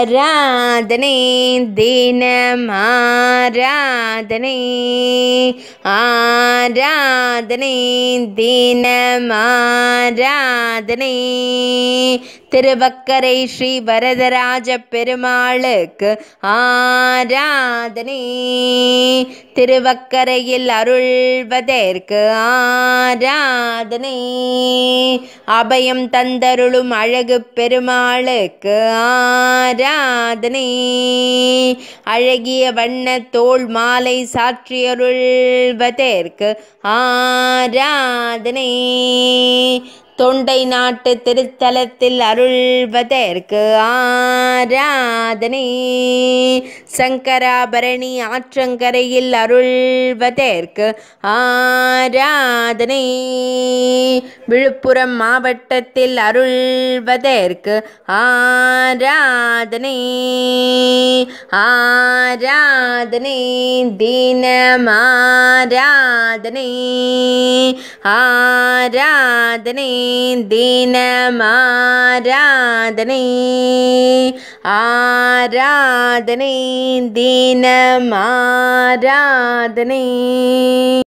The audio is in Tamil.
ஆராதனை தினம் ஆராதனை ஆராதனை தினம் ஆராதனை திருவக்கரை ஸ்ரீ வரதராஜ பெருமாளுக்கு ஆராதனை திருவக்கரையில் அருள்வதற்கு ஆராதனை அபயம் தந்தருளும் அழகு பெருமாளுக்கு ஆராதனை அழகிய வண்ண தோள் மாலை சாற்றியருள்வதற்கு ஆராதனை தொண்டை நாட்டு திருத்தலத்தில் அருள்வதற்கு ஆராதனை சங்கராபரணி ஆற்றங்கரையில் அருள்வதற்கு ஆராதனை விழுப்புரம் மாவட்டத்தில் அருள்வதற்கு ஆராதனை ஆராதனை தினம் ஆராதனை ஆராதனை தினம் ஆராதனை ஆராதனை தினம் ஆராதனை